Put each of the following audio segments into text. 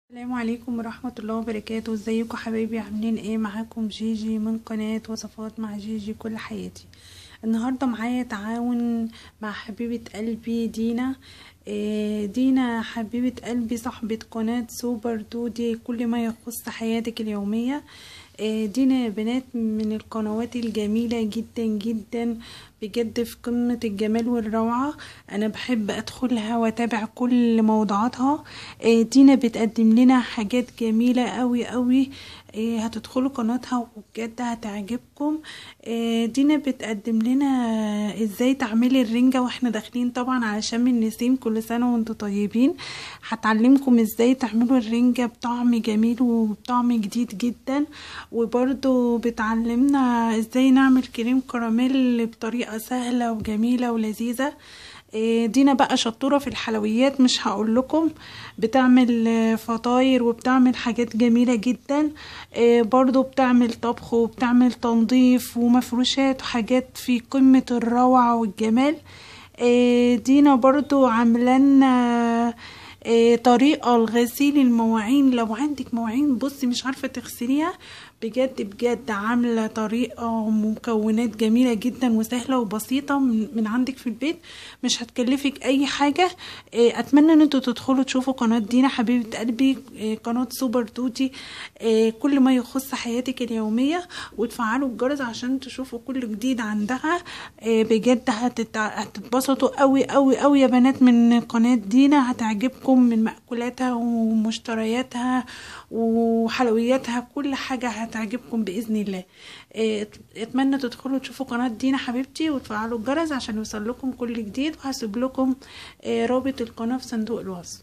السلام عليكم ورحمة الله وبركاته ازيكم حبايبي عاملين ايه معاكم جيجي من قناة وصفات مع جيجي كل حياتي النهاردة معايا تعاون مع حبيبة قلبي دينا إيه دينا حبيبة قلبي صاحبة قناة سوبر دودي كل ما يخص حياتك اليومية إيه دينا يا بنات من القنوات الجميلة جدا جدا بجد في قمة الجمال والروعة أنا بحب أدخلها وأتابع كل موضوعاتها إيه دينا بتقدم لنا حاجات جميلة قوي قوي إيه هتدخلوا قناتها وبجد هتعجبكم إيه دينا بتقدم لنا ازاي تعملي الرنجة واحنا داخلين طبعا على شم النسيم كل سنة وانتم طيبين هتعلمكم ازاي تعملوا الرنجة بطعم جميل وبطعم جديد جدا وبرضو بتعلمنا ازاي نعمل كريم كراميل بطريقة سهلة وجميلة ولذيذة دينا بقى شطورة في الحلويات مش هقول لكم بتعمل فطاير وبتعمل حاجات جميلة جدا برضو بتعمل طبخ وبتعمل تنظيف ومفروشات وحاجات في قمة الروعة والجمال دينا برضو عاملانا طريقة لغسيل المواعين لو عندك مواعين بصي مش عارفة تغسليها بجد بجد عاملة طريقة مكونات جميلة جدا وسهلة وبسيطة من عندك في البيت مش هتكلفك اي حاجة اتمنى ان انتوا تدخلوا تشوفوا قناة دينا حبيبة قلبي قناة سوبر دودي كل ما يخص حياتك اليومية وتفعلوا الجرس عشان تشوفوا كل جديد عندها بجد هتتبسطوا قوي قوي قوي يا بنات من قناة دينا هتعجبكم من مأكولاتها ومشترياتها وحلوياتها كل حاجة هتعجبكم بإذن الله اتمنى تدخلوا تشوفوا قناة دينا حبيبتي وتفعلوا الجرس عشان يوصل لكم كل جديد وهسيب لكم رابط القناة في صندوق الوصف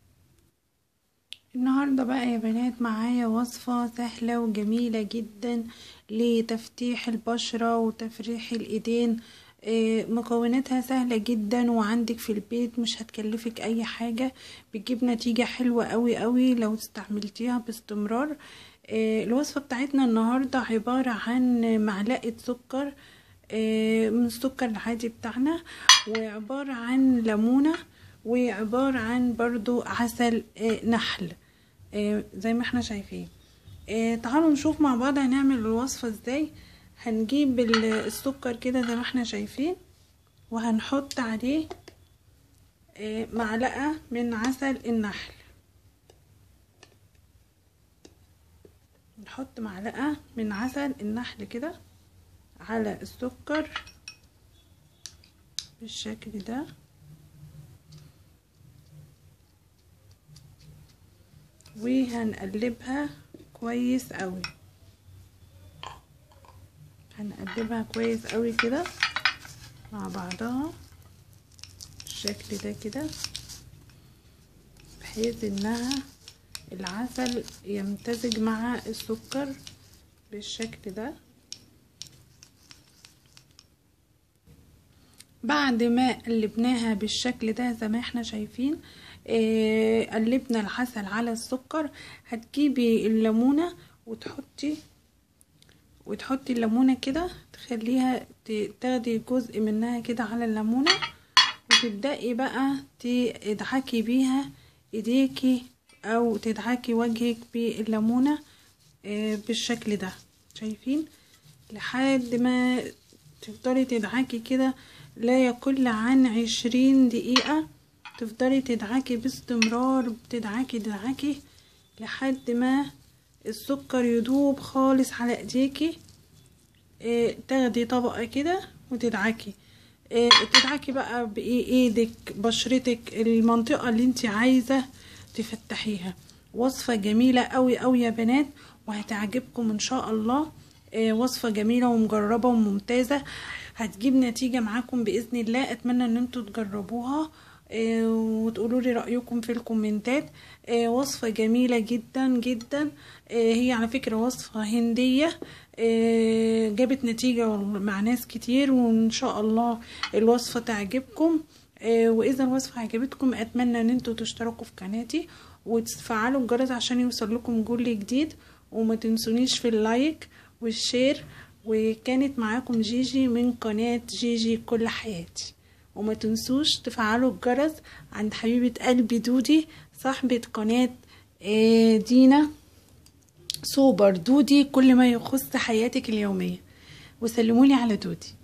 النهاردة بقى يا بنات معايا وصفة سهلة وجميلة جدا لتفتيح البشرة وتفريح الايدين مكوناتها سهلة جدا وعندك في البيت مش هتكلفك اي حاجة بتجيب نتيجة حلوة قوي قوي لو استعملتيها باستمرار الوصفة بتاعتنا النهاردة عبارة عن معلقة سكر من السكر العادي بتاعنا وعبارة عن ليمونة وعبارة عن برضو عسل نحل زي ما احنا شايفين تعالوا نشوف مع بعض هنعمل الوصفة ازاي هنجيب السكر كده زي ما احنا شايفين وهنحط عليه معلقة من عسل النحل نحط معلقة من عسل النحل كده على السكر بالشكل ده وهنقلبها كويس قوي هنقلبها كويس قوي كده مع بعضها بالشكل ده كده بحيث انها العسل يمتزج مع السكر بالشكل ده بعد ما قلبناها بالشكل ده زي ما احنا شايفين اه قلبنا العسل على السكر هتجيبي الليمونه وتحطي وتحطي الليمونه كده تخليها تاخدي جزء منها كده على الليمونه وتبدأي بقى تدعكي بيها ايديكي او تدعكي وجهك بالليمونه بالشكل ده شايفين لحد ما تفضلي تدعكي كده لا يقل عن عشرين دقيقة تفضلي تدعكي باستمرار بتدعكي تدعكي لحد ما السكر يدوب خالص على ايديكي اه تاخدي طبقة كده وتدعكي اه تدعكي بقى بايه ايدك بشرتك المنطقة اللي انت عايزة تفتحيها وصفة جميلة قوي قوي يا بنات وهتعجبكم ان شاء الله اه وصفة جميلة ومجربة وممتازة هتجيب نتيجة معاكم بإذن الله أتمنى ان انتوا تجربوها اه وتقولوا لي رأيكم في الكومنتات اه وصفة جميلة جدا جدا هي على فكرة وصفة هندية جابت نتيجة مع ناس كتير وان شاء الله الوصفة تعجبكم واذا الوصفة عجبتكم اتمنى ان انتوا تشتركوا في قناتي وتفعلوا الجرس عشان يوصل لكم كل جديد وما تنسونيش في اللايك والشير وكانت معاكم جيجي من قناة جيجي كل حياتي وما تنسوش تفعلوا الجرس عند حبيبة قلبي دودي صاحبة قناة آه، دينا سوبر دودي كل ما يخص حياتك اليومية وسلمولي على دودي